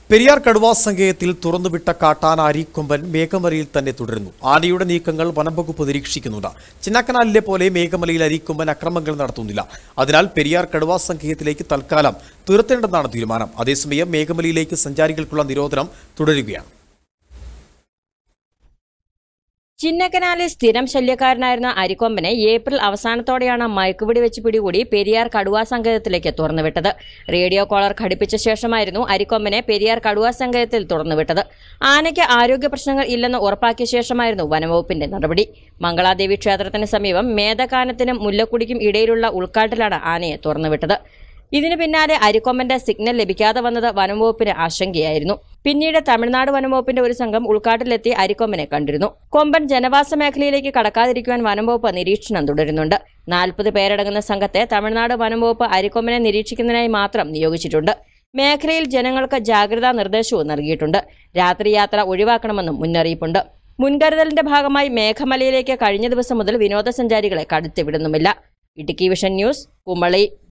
പെരിയാർ കടുവാ സങ്കേതത്തിൽ തുറന്നുവിട്ട കാട്ടാന അരിക്കൊമ്പൻ മേഘമലയിൽ തന്നെ തുടരുന്നു ആനയുടെ നീക്കങ്ങൾ വനംവകുപ്പ് നിരീക്ഷിക്കുന്നുണ്ട് ചിന്നക്കനാലിലെ പോലെ മേഘമലയിൽ അരിക്കൊമ്പൻ അക്രമങ്ങൾ നടത്തുന്നില്ല അതിനാൽ പെരിയാർ കടുവാ സങ്കേതത്തിലേക്ക് തൽക്കാലം തുരത്തേണ്ടെന്നാണ് തീരുമാനം അതേസമയം മേഘമലയിലേക്ക് സഞ്ചാരികൾക്കുള്ള നിരോധനം തുടരുകയാണ് ചിന്നക്കനാലിൽ സ്ഥിരം ശല്യക്കാരനായിരുന്ന അരിക്കൊമ്പനെ ഏപ്രിൽ അവസാനത്തോടെയാണ് മയക്കുപിടി വെച്ച് പിടികൂടി പെരിയാർ കടുവാ സങ്കേതത്തിലേക്ക് തുറന്നുവിട്ടത് റേഡിയോ കോളർ ഘടിപ്പിച്ച ശേഷമായിരുന്നു അരിക്കൊമ്പനെ പെരിയാർ കടുവാ സങ്കേതത്തിൽ തുറന്നുവിട്ടത് ആനയ്ക്ക് ആരോഗ്യ പ്രശ്നങ്ങൾ ഇല്ലെന്ന് ഉറപ്പാക്കിയ ശേഷമായിരുന്നു വനംവകുപ്പിന്റെ നടപടി മംഗളാദേവി ക്ഷേത്രത്തിന് സമീപം മേധകാനത്തിനും മുല്ലക്കുടിക്കും ഇടയിലുള്ള ഉൾക്കാട്ടിലാണ് ആനയെ തുറന്നുവിട്ടത് ഇതിനു പിന്നാലെ അരിക്കൊമ്പന്റെ സിഗ്നൽ ലഭിക്കാതെ വന്നത് വനംവകുപ്പിന് ആശങ്കയായിരുന്നു പിന്നീട് തമിഴ്നാട് വനംവകുപ്പിന്റെ ഒരു സംഘം ഉൾക്കാട്ടിലെത്തി അരിക്കൊമ്പനെ കണ്ടിരുന്നു കൊമ്പൻ ജനവാസ മേഖലയിലേക്ക് കടക്കാതിരിക്കുവാൻ വനംവകുപ്പ് നിരീക്ഷണം തുടരുന്നുണ്ട് നാൽപ്പത് പേരടങ്ങുന്ന സംഘത്തെ തമിഴ്നാട് വനംവകുപ്പ് അരിക്കൊമ്പനെ നിരീക്ഷിക്കുന്നതിനായി മാത്രം നിയോഗിച്ചിട്ടുണ്ട് മേഖലയിൽ ജനങ്ങൾക്ക് ജാഗ്രതാ നിർദ്ദേശവും നൽകിയിട്ടുണ്ട് രാത്രി യാത്ര ഒഴിവാക്കണമെന്നും മുന്നറിയിപ്പുണ്ട് മുൻകരുതലിന്റെ ഭാഗമായി മേഘമലയിലേക്ക് കഴിഞ്ഞ ദിവസം മുതൽ വിനോദസഞ്ചാരികളെ കടത്തിവിടുന്നുമില്ല ഇടുക്കി വിഷൻ ന്യൂസ് കുമളി